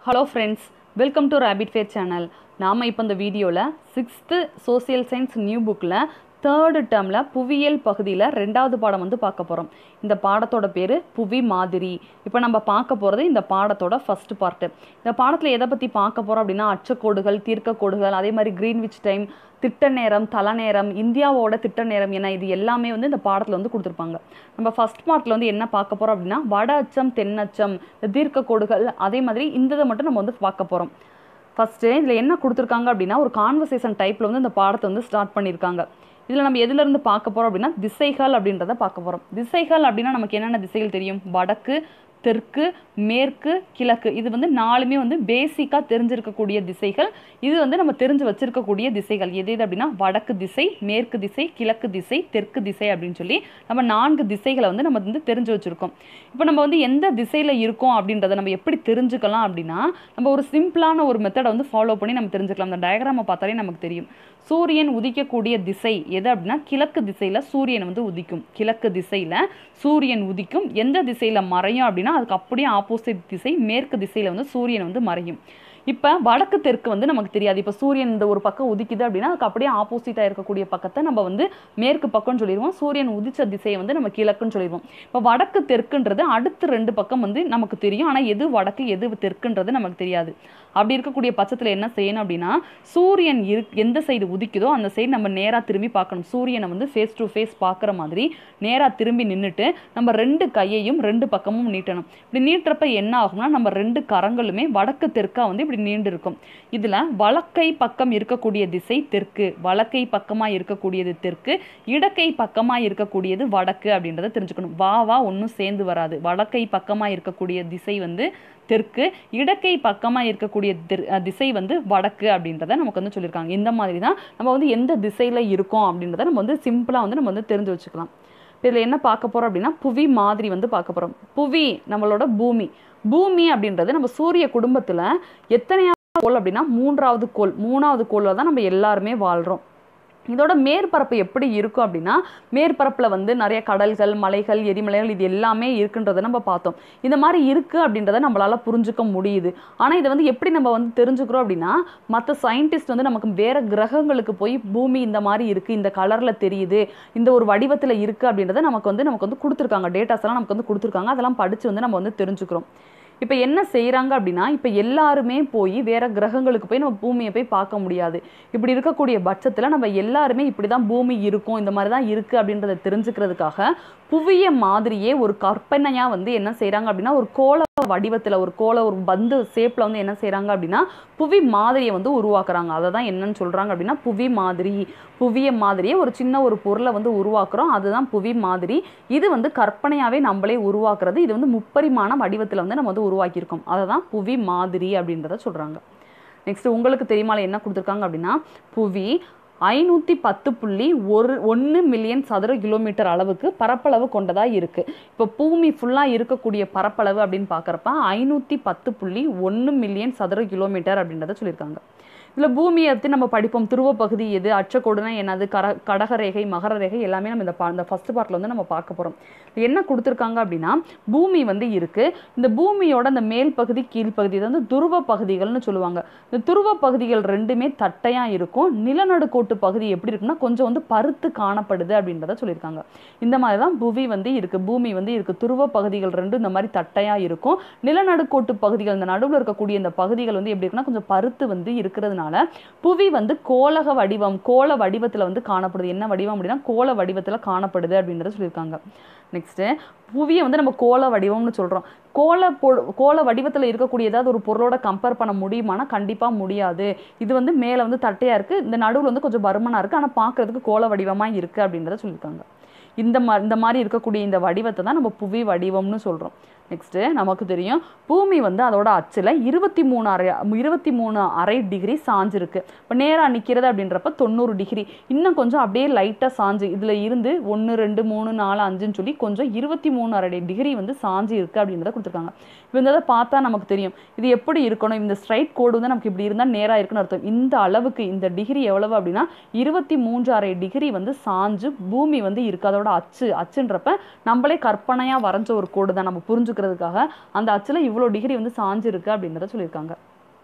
hello friends welcome to rapid fair channel நாம் இப்போ இந்த வீடியோவில் சிக்ஸ்த்து சோசியல் சயின்ஸ் நியூ புக்கில் தேர்டு டேர்மில் புவியியல் பகுதியில் ரெண்டாவது பாடம் வந்து பார்க்க போகிறோம் இந்த பாடத்தோட பேர் புவி மாதிரி இப்போ நம்ம பார்க்க போகிறது இந்த பாடத்தோட ஃபர்ஸ்ட் பார்ட்டு இந்த பாடத்தில் எதை பற்றி பார்க்க போகிறோம் அப்படின்னா அச்சக்கோடுகள் தீர்க்கக்கோடுகள் அதே மாதிரி கிரீன்விச் டைம் திட்ட நேரம் தல நேரம் இந்தியாவோட திட்ட நேரம் என இது எல்லாமே வந்து இந்த பாடத்தில் வந்து கொடுத்துருப்பாங்க நம்ம ஃபர்ஸ்ட் பார்ட்டில் வந்து என்ன பார்க்க போகிறோம் அப்படின்னா வட அச்சம் தென்னச்சம் இந்த தீர்க்க கோடுகள் அதே மாதிரி இந்த இதை மட்டும் நம்ம வந்து பார்க்க போகிறோம் ஃபஸ்ட்டு இதில் என்ன கொடுத்துருக்காங்க அப்படின்னா ஒரு கான்வர்சேஷன் டைப்பில் வந்து இந்த பாடத்தை வந்து ஸ்டார்ட் பண்ணியிருக்காங்க இதில் நம்ம எதுலேருந்து பார்க்க போகிறோம் அப்படின்னா திசைகள் அப்படின்றத பார்க்க போகிறோம் திசைகள் அப்படின்னா நமக்கு என்னென்ன திசைகள் தெரியும் வடக்கு தெற்கு மேற்கு கிழக்கு இது வந்து நாலுமே வந்து பேசிக்காக தெரிஞ்சிருக்கக்கூடிய திசைகள் இது வந்து நம்ம தெரிஞ்சு வச்சிருக்கக்கூடிய திசைகள் எது எது அப்படின்னா வடக்கு திசை மேற்கு திசை கிழக்கு திசை தெற்கு திசை அப்படின்னு சொல்லி நம்ம நான்கு திசைகளை வந்து நம்ம வந்து தெரிஞ்சு வச்சுருக்கோம் இப்போ நம்ம வந்து எந்த திசையில் இருக்கோம் அப்படின்றத நம்ம எப்படி தெரிஞ்சுக்கலாம் அப்படின்னா நம்ம ஒரு சிம்பிளான ஒரு மெத்தடை வந்து ஃபாலோ பண்ணி நம்ம தெரிஞ்சுக்கலாம் அந்த டயக்ராமை பார்த்தாலே நமக்கு தெரியும் சூரியன் உதிக்கக்கூடிய திசை எது அப்படின்னா கிழக்கு திசையில் சூரியன் வந்து உதிக்கும் கிழக்கு திசையில் சூரியன் உதிக்கும் எந்த திசையில் மறையும் அப்படின்னா அதுக்கு அப்படியே ஆப்போசிட் திசை மேற்கு திசையில் வந்து சூரியன் வந்து மறையும் இப்போ வடக்கு தெற்கு வந்து நமக்கு தெரியாது இப்போ சூரியன் இந்த ஒரு பக்கம் உதிக்குது அப்படின்னா அதுக்கு அப்படியே ஆப்போசிட்டாக இருக்கக்கூடிய பக்கத்தை நம்ம வந்து மேற்கு பக்கம்னு சொல்லிடுவோம் சூரியன் உதிச்ச திசையை வந்து நம்ம கிழக்குன்னு சொல்லிடுவோம் இப்போ வடக்கு தெற்குன்றது அடுத்த ரெண்டு பக்கம் வந்து நமக்கு தெரியும் ஆனால் எது வடக்கு எது தெற்குன்றது நமக்கு தெரியாது அப்படி இருக்கக்கூடிய பட்சத்தில் என்ன செய்யணும் அப்படின்னா சூரியன் இரு எந்த சைடு உதிக்குதோ அந்த சைடு நம்ம நேராக திரும்பி பார்க்கணும் சூரியனை வந்து ஃபேஸ் டு ஃபேஸ் பார்க்குற மாதிரி நேராக திரும்பி நின்றுட்டு நம்ம ரெண்டு கையையும் ரெண்டு பக்கமும் நீட்டணும் இப்படி நீட்டுறப்ப என்ன ஆகும்னா நம்ம ரெண்டு கரங்களுமே வடக்கு தெற்கா வந்து இப்படி நீண்டு இருக்கும் இதில் வலக்கை பக்கம் இருக்கக்கூடிய திசை தெற்கு வலக்கை பக்கமாக இருக்கக்கூடியது தெற்கு இடக்கை பக்கமாக இருக்கக்கூடியது வடக்கு அப்படின்றத தெரிஞ்சுக்கணும் வா வா ஒன்றும் சேர்ந்து வராது வடக்கை பக்கமாக இருக்கக்கூடிய திசை வந்து தெற்கு இடக்கை பக்கமாக இருக்கக்கூடிய திசை வந்து வடக்கு அப்படின்றத நமக்கு வந்து சொல்லியிருக்காங்க இந்த மாதிரி தான் நம்ம வந்து எந்த திசையில் இருக்கோம் அப்படின்றத நம்ம வந்து சிம்பிளாக வந்து நம்ம வந்து தெரிஞ்சு வச்சுக்கலாம் இப்போ இதில் என்ன பார்க்க போகிறோம் அப்படின்னா புவி மாதிரி வந்து பார்க்க போகிறோம் புவி நம்மளோட பூமி பூமி அப்படின்றது நம்ம சூரிய குடும்பத்தில் எத்தனையாவது கோள் அப்படின்னா மூன்றாவது கோள் மூணாவது கோளில் தான் நம்ம எல்லாருமே வாழ்கிறோம் இதோட மேற்பரப்பு எப்படி இருக்கும் அப்படின்னா மேற்பரப்பில் வந்து நிறைய கடல்கள் மலைகள் எரிமலைகள் இது எல்லாமே இருக்குன்றத நம்ம பார்த்தோம் இந்த மாதிரி இருக்குது அப்படின்றத நம்மளால புரிஞ்சுக்க முடியுது ஆனால் இதை வந்து எப்படி நம்ம வந்து தெரிஞ்சுக்கிறோம் அப்படின்னா மற்ற சயின்டிஸ்ட் வந்து நமக்கு வேற கிரகங்களுக்கு போய் பூமி இந்த மாதிரி இருக்குது இந்த கலரில் தெரியுது இந்த ஒரு வடிவத்தில் இருக்குது அப்படின்றத நமக்கு வந்து நமக்கு வந்து கொடுத்துருக்காங்க டேட்டாஸ் எல்லாம் நமக்கு வந்து கொடுத்துருக்காங்க அதெல்லாம் படித்து வந்து நம்ம வந்து தெரிஞ்சுக்கிறோம் இப்போ என்ன செய்கிறாங்க அப்படின்னா இப்போ எல்லாருமே போய் வேற கிரகங்களுக்கு போய் நம்ம பூமியை போய் பார்க்க முடியாது இப்படி இருக்கக்கூடிய பட்சத்தில் நம்ம எல்லாருமே இப்படி தான் பூமி இருக்கும் இந்த மாதிரி தான் இருக்குது அப்படின்றத தெரிஞ்சுக்கிறதுக்காக புவிய மாதிரியே ஒரு கற்பனையாக வந்து என்ன செய்கிறாங்க அப்படின்னா ஒரு கோல வடிவத்தில் ஒரு கோல ஒரு பந்து ஷேப்பில் வந்து என்ன செய்கிறாங்க அப்படின்னா புவி மாதிரியை வந்து உருவாக்குறாங்க அதை தான் என்னன்னு சொல்கிறாங்க அப்படின்னா புவி மாதிரி புவிய மாதிரியே ஒரு சின்ன ஒரு பொருளை வந்து உருவாக்குறோம் அதுதான் புவி மாதிரி இது வந்து கற்பனையாகவே நம்மளே உருவாக்குறது இது வந்து முப்பரிமாண வடிவத்தில் வந்து நம்ம வந்து உருவாக்கியிருக்கோம் அதை தான் புவி மாதிரி அப்படின்றத சொல்கிறாங்க நெக்ஸ்ட் உங்களுக்கு தெரியுமால என்ன கொடுத்துருக்காங்க அப்படின்னா புவி ஐநூற்றி பத்து புள்ளி ஒரு ஒன்று மில்லியன் சதுர கிலோமீட்டர் அளவுக்கு பரப்பளவு கொண்டதாக இருக்குது இப்போ பூமி ஃபுல்லாக இருக்கக்கூடிய பரப்பளவு அப்படின்னு பார்க்குறப்ப ஐநூற்றி பத்து புள்ளி ஒன்று மில்லியன் சதுர கிலோமீட்டர் அப்படின்றத சொல்லியிருக்காங்க இதில் பூமியை பற்றி நம்ம படிப்போம் துருவ பகுதி எது அச்சக்கோடுனா என்னது கர கடகரேகை மகர ரேகை எல்லாமே நம்ம இந்த பா இந்த ஃபஸ்ட் பார்ட்டில் வந்து நம்ம பார்க்க போகிறோம் என்ன கொடுத்துருக்காங்க அப்படின்னா பூமி வந்து இருக்குது இந்த பூமியோட அந்த மேல் பகுதி கீழ்ப்பகுதி இது வந்து துருவ பகுதிகள்னு சொல்லுவாங்க இந்த துருவ பகுதிகள் ரெண்டுமே தட்டையாக இருக்கும் நிலநடுக்கோட்டு பகுதி எப்படி இருக்குன்னா கொஞ்சம் வந்து பருத்து காணப்படுது அப்படின்றத சொல்லியிருக்காங்க இந்த மாதிரி தான் புவி வந்து இருக்குது பூமி வந்து இருக்குது துருவ பகுதிகள் ரெண்டும் இந்த மாதிரி தட்டையாக இருக்கும் நிலநடுக்கோட்டு பகுதிகள் இந்த நடுவில் இருக்கக்கூடிய இந்த பகுதிகள் வந்து எப்படி இருக்குன்னா கொஞ்சம் பருத்து வந்து இருக்கிறதுனால புவி வந்து கோலக வடிவம் கோல வடிவத்தில் வந்து காணப்படுது என்ன வடிவம் அப்படின்னா கோல வடிவத்தில் காணப்படுது அப்படின்றத சொல்லியிருக்காங்க நெக்ஸ்ட்டு புவியை வந்து நம்ம கோல வடிவம்னு சொல்கிறோம் கோல பொ கோல வடிவத்தில் இருக்கக்கூடிய ஏதாவது ஒரு பொருளோட கம்பேர் பண்ண முடியுமானா கண்டிப்பாக முடியாது இது வந்து மேலே வந்து தட்டையாக இருக்குது இந்த நடுவில் வந்து கொஞ்சம் பருமனாக இருக்குது ஆனால் பார்க்குறதுக்கு கோல வடிவமாக இருக்குது அப்படின்றத சொல்லியிருக்காங்க இந்த மா இந்த மாதிரி இருக்கக்கூடிய இந்த வடிவத்தை தான் நம்ம புவி வடிவம்னு சொல்கிறோம் நெக்ஸ்ட்டு நமக்கு தெரியும் பூமி வந்து அதோட அச்சில் இருபத்தி மூணு அரை இருபத்தி மூணு அரை டிகிரி சாஞ்சிருக்கு இப்போ நேராக நிற்கிறது அப்படின்றப்ப தொண்ணூறு டிகிரி இன்னும் கொஞ்சம் அப்படியே லைட்டாக சாஞ்சு இதில் இருந்து ஒன்று ரெண்டு மூணு நாலு அஞ்சுன்னு சொல்லி கொஞ்சம் இருபத்தி மூணு அரை டிகிரி வந்து சாஞ்சு இருக்குது அப்படின்றத கொடுத்துருக்காங்க இப்போ இந்த இதை பார்த்தா நமக்கு தெரியும் இது எப்படி இருக்கணும் இந்த ஸ்ட்ரைட் கோடு வந்து நமக்கு இப்படி இருந்தால் நேராக இருக்குன்னு அர்த்தம் இந்த அளவுக்கு இந்த டிகிரி எவ்வளவு அப்படின்னா இருபத்தி மூன்று அரை டிகிரி வந்து சாஞ்சு பூமி வந்து இருக்குது அதோட அச்சு அச்சுன்றப்ப நம்மளே கற்பனையாக வரைஞ்ச ஒரு கோடு தான் நம்ம புரிஞ்சுக்கிற இருக்கிறதுக்காக அந்த அச்சில் இவ்வளோ டிகிரி வந்து சாஞ்சு இருக்கு அப்படின்றத சொல்லியிருக்காங்க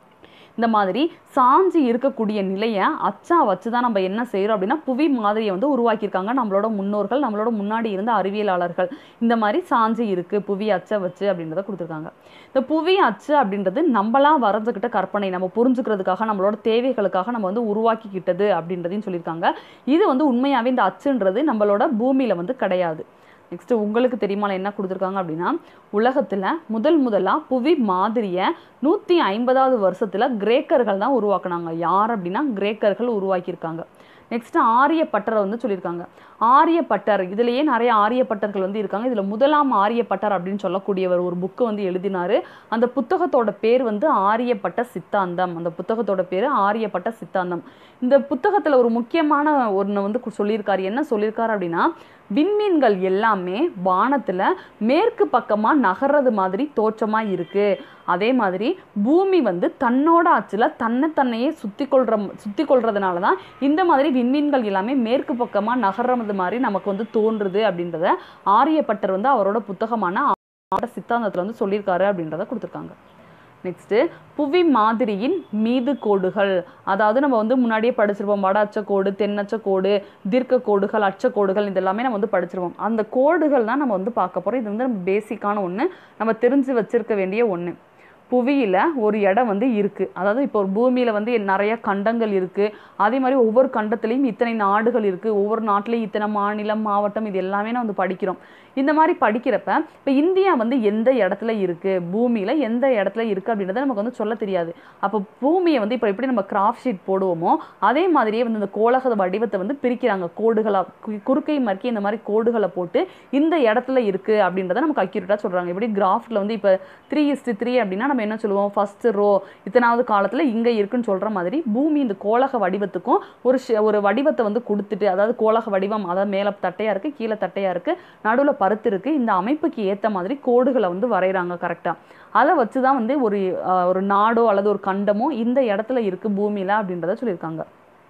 இந்த மாதிரி சாஞ்சி இருக்கக்கூடிய நிலையை அச்சா வச்சு தான் நம்ம என்ன செய்கிறோம் அப்படின்னா புவி மாதிரியை வந்து உருவாக்கியிருக்காங்க நம்மளோட முன்னோர்கள் நம்மளோட முன்னாடி இருந்த அறிவியலாளர்கள் இந்த மாதிரி சாஞ்சி இருக்குது புவி அச்சை வச்சு அப்படின்றத கொடுத்துருக்காங்க இந்த புவி அச்சு அப்படின்றது நம்மளாம் வரைஞ்சுக்கிட்ட கற்பனை நம்ம புரிஞ்சுக்கிறதுக்காக நம்மளோட தேவைகளுக்காக நம்ம வந்து உருவாக்கிக்கிட்டது அப்படின்றதையும் சொல்லியிருக்காங்க இது வந்து உண்மையாகவே இந்த அச்சுன்றது நம்மளோட பூமியில் வந்து கிடையாது நெக்ஸ்ட் உங்களுக்கு தெரியுமா என்ன கொடுத்துருக்காங்க அப்படின்னா உலகத்தில் முதல் முதலாக புவி மாதிரியை நூற்றி ஐம்பதாவது வருஷத்தில் கிரேக்கர்கள் தான் உருவாக்குனாங்க யார் அப்படின்னா கிரேக்கர்கள் உருவாக்கியிருக்காங்க நெக்ஸ்ட் ஆரியப்பட்டரை வந்து சொல்லியிருக்காங்க ஆரியப்பட்டர் இதுலேயே நிறைய ஆரியப்பட்டர்கள் வந்து இருக்காங்க இதில் முதலாம் ஆரியப்பட்டர் அப்படின்னு சொல்லக்கூடியவர் ஒரு புக்கு வந்து எழுதினார் அந்த புத்தகத்தோட பேர் வந்து ஆரியப்பட்ட சித்தாந்தம் அந்த புத்தகத்தோட பேர் ஆரியப்பட்ட சித்தாந்தம் இந்த புத்தகத்தில் ஒரு முக்கியமான ஒன்று வந்து கு- சொல்லியிருக்காரு என்ன சொல்லியிருக்காரு அப்படின்னா விண்மீன்கள் எல்லாமே வானத்தில் மேற்கு பக்கமாக நகர்றது மாதிரி தோற்றமாக இருக்குது அதே மாதிரி பூமி வந்து தன்னோட அச்சில் தன்னை தன்னையே சுத்தி கொள்ற சுத்தி கொள்றதுனால தான் இந்த மாதிரி விண்மீன்கள் எல்லாமே மேற்கு பக்கமாக நகர்றது மாதிரி நமக்கு வந்து தோன்றுது அப்படின்றத ஆரியப்பட்டர் வந்து அவரோட புத்தகமான ஆட சித்தாந்தத்தில் வந்து சொல்லியிருக்காரு அப்படின்றத கொடுத்துருக்காங்க நெக்ஸ்ட்டு புவி மாதிரியின் மீது கோடுகள் அதாவது நம்ம வந்து முன்னாடியே படிச்சிருப்போம் வட அச்சக்கோடு தென்னச்ச கோடு தீர்க்க கோடுகள் அச்சக்கோடுகள் இதெல்லாமே நம்ம வந்து படிச்சிருப்போம் அந்த கோடுகள் தான் நம்ம வந்து பார்க்க போகிறோம் இது வந்து நம்ம பேசிக்கான ஒன்று நம்ம தெரிஞ்சு வச்சிருக்க வேண்டிய ஒன்று புவியில் ஒரு இடம் வந்து இருக்குது அதாவது இப்போ ஒரு பூமியில் வந்து நிறைய கண்டங்கள் இருக்குது அதே மாதிரி ஒவ்வொரு கண்டத்துலேயும் இத்தனை நாடுகள் இருக்குது ஒவ்வொரு நாட்டிலையும் இத்தனை மாநிலம் மாவட்டம் இது எல்லாமே நான் வந்து படிக்கிறோம் இந்த மாதிரி படிக்கிறப்ப இப்போ இந்தியா வந்து எந்த இடத்துல இருக்குது பூமியில் எந்த இடத்துல இருக்குது அப்படின்றத நமக்கு வந்து சொல்ல தெரியாது அப்போ பூமியை வந்து இப்போ எப்படி நம்ம கிராஃப்ட் ஷீட் போடுவோமோ அதே மாதிரியே வந்து இந்த கோலக வடிவத்தை வந்து பிரிக்கிறாங்க கோடுகளாக குறுக்கை மறுக்கி இந்த மாதிரி கோடுகளை போட்டு இந்த இடத்துல இருக்குது அப்படின்றத நமக்கு அக்யூரேட்டாக சொல்கிறாங்க எப்படி கிராஃப்டில் வந்து இப்போ த்ரீ இஸ்டு த்ரீ அப்படின்னா நம்ம என்ன சொல்லுவோம் ஃபஸ்ட்டு ரோ இத்தனாவது காலத்தில் இங்கே இருக்குன்னு சொல்கிற மாதிரி பூமி இந்த கோலக வடிவத்துக்கும் ஒரு ஷ- ஒரு வடிவத்தை வந்து கொடுத்துட்டு அதாவது கோலக வடிவம் அதாவது மேலே தட்டையாக இருக்குது கீழே தட்டையாக இருக்குது நடுவில் பருத்து இருக்குது இந்த அமைப்புக்கு ஏற்ற மாதிரி கோடுகளை வந்து வரைகிறாங்க கரெக்டாக அதை வச்சு தான் வந்து ஒரு அஹ், ஒரு நாடோ அல்லது ஒரு கண்டமோ இந்த இடத்துல இருக்குது பூமியில் அப்படின்றத சொல்லியிருக்காங்க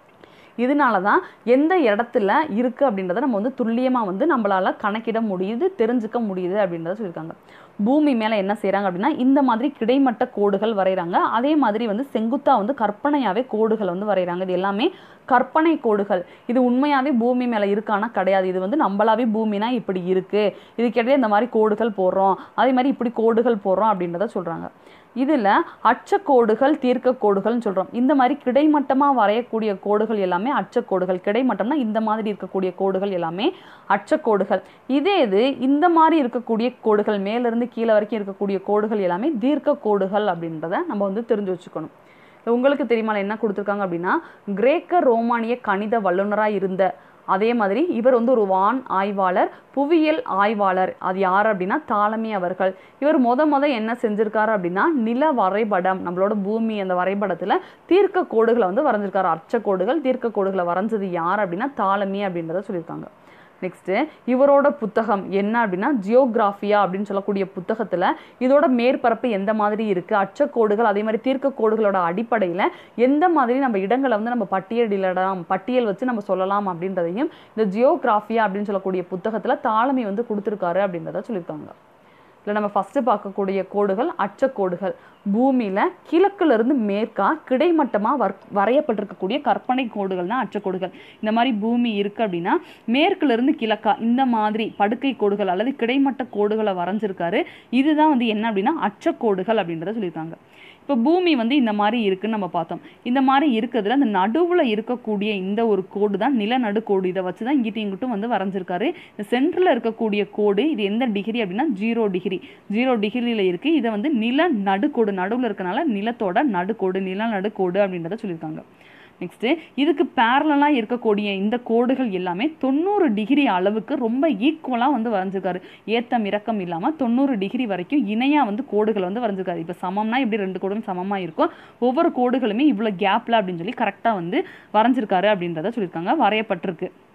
இதனால தான் எந்த இடத்துல இருக்குது அப்படின்றத நம்ம வந்து துல்லியமாக வந்து நம்மளால கணக்கிட முடியுது தெரிஞ்சுக்க முடியுது அப்படின்றத சொல்லியிருக்காங்க பூமி மேலே என்ன செய்கிறாங்க அப்படின்னா இந்த மாதிரி கிடைமட்ட கோடுகள் வரைகிறாங்க அதே மாதிரி வந்து செங்குத்தா வந்து கற்பனையாகவே கோடுகள் வந்து வரைகிறாங்க இது எல்லாமே கற்பனை கோடுகள் இது உண்மையாகவே பூமி மேலே இருக்கானா கிடையாது இது வந்து நம்மளாவே பூமினா இப்படி இருக்குது இதுக்கிடையே இந்த மாதிரி கோடுகள் போடுறோம் அதே மாதிரி இப்படி கோடுகள் போடுறோம் அப்படின்றத சொல்கிறாங்க இதில் அச்சக்கோடுகள் தீர்க்க கோடுகள்னு சொல்கிறோம் இந்த மாதிரி கிடைமட்டமாக வரையக்கூடிய கோடுகள் எல்லாமே அச்சக்கோடுகள் கிடைமட்டம்னா இந்த மாதிரி இருக்கக்கூடிய கோடுகள் எல்லாமே அச்சக்கோடுகள் இதே இது இந்த மாதிரி இருக்கக்கூடிய கோடுகள் மேலிருந்து கீழே வரைக்கும் இருக்கக்கூடிய கோடுகள் எல்லாமே தீர்க்க கோடுகள் அப்படின்றத நம்ம வந்து தெரிஞ்சு வச்சுக்கணும் உங்களுக்கு தெரியுமா என்ன கொடுத்துருக்காங்க அப்படின்னா கிரேக்க ரோமானிய கணித வல்லுனராக இருந்த அதே மாதிரி இவர் வந்து ஒரு வான் ஆய்வாளர் புவியியல் ஆய்வாளர் அது யார் அப்படின்னா தாலமி அவர்கள் இவர் முத முத என்ன செஞ்சிருக்காரு அப்படின்னா நில வரைபடம் நம்மளோட பூமி அந்த வரைபடத்தில் தீர்க்க கோடுகளை வந்து வரைஞ்சிருக்காரு அச்ச கோடுகள் தீர்க்க கோடுகளை வரைஞ்சது யார் அப்படின்னா தாலமி அப்படின்றத சொல்லியிருக்காங்க நெக்ஸ்ட்டு இவரோட புத்தகம் என்ன அப்படின்னா ஜியோகிராஃபியா அப்படின்னு சொல்லக்கூடிய புத்தகத்தில் இதோட மேற்பரப்பு எந்த மாதிரி இருக்குது அச்சக்கோடுகள் அதே மாதிரி தீர்க்க கோடுகளோட அடிப்படையில் எந்த மாதிரி நம்ம இடங்களை வந்து நம்ம பட்டியலிடலாம் பட்டியல் வச்சு நம்ம சொல்லலாம் அப்படின்றதையும் இந்த ஜியோகிராஃபியா அப்படின்னு சொல்லக்கூடிய புத்தகத்தில் தாளமை வந்து கொடுத்துருக்காரு அப்படின்றத சொல்லியிருக்காங்க இல்லை நம்ம ஃபஸ்ட்டு பார்க்கக்கூடிய கோடுகள் அச்சக்கோடுகள் பூமியில் கிழக்குலேருந்து மேற்கா கிடைமட்டமாக வர் வரையப்பட்டிருக்கக்கூடிய கற்பனை கோடுகள் தான் அச்சக்கோடுகள் இந்த மாதிரி பூமி இருக்குது அப்படின்னா மேற்குலேருந்து கிழக்கா இந்த மாதிரி படுக்கை கோடுகள் அல்லது கிடைமட்ட கோடுகளை வரைஞ்சிருக்காரு இதுதான் வந்து என்ன அப்படின்னா அச்சக்கோடுகள் அப்படின்றத சொல்லியிருக்காங்க இப்போ பூமி வந்து இந்த மாதிரி இருக்குன்னு நம்ம பார்த்தோம் இந்த மாதிரி இருக்கிறதுல அந்த நடுவில் இருக்கக்கூடிய இந்த ஒரு கோடு தான் நிலநடு கோடு இதை வச்சு தான் இங்கிட்டும் இங்கிட்டும் வந்து வரைஞ்சிருக்காரு இந்த சென்டரில் இருக்கக்கூடிய கோடு இது எந்த டிகிரி அப்படின்னா ஜீரோ டிகிரி ஜீரோ டிகிரியில் இருக்குது இதை வந்து நில நடுக்கோடு நடுவில் இருக்கனால நிலத்தோட நடுக்கோடு நில நடுக்கோடு அப்படின்றத சொல்லியிருக்காங்க நெக்ஸ்ட்டு இதுக்கு பேரலாக இருக்கக்கூடிய இந்த கோடுகள் எல்லாமே தொண்ணூறு டிகிரி அளவுக்கு ரொம்ப ஈக்குவலாக வந்து வரைஞ்சிருக்காரு ஏத்தம் இறக்கம் இல்லாமல் தொண்ணூறு டிகிரி வரைக்கும் இணையாக வந்து கோடுகள் வந்து வரைஞ்சிருக்காரு இப்போ சமம்னா இப்படி ரெண்டு கோடும் சமமாக இருக்கும் ஒவ்வொரு கோடுகளுமே இவ்வளோ கேப்பில் அப்படின்னு சொல்லி கரெக்டாக வந்து வரைஞ்சிருக்காரு அப்படின்றத சொல்லியிருக்காங்க வரையப்பட்டிருக்கு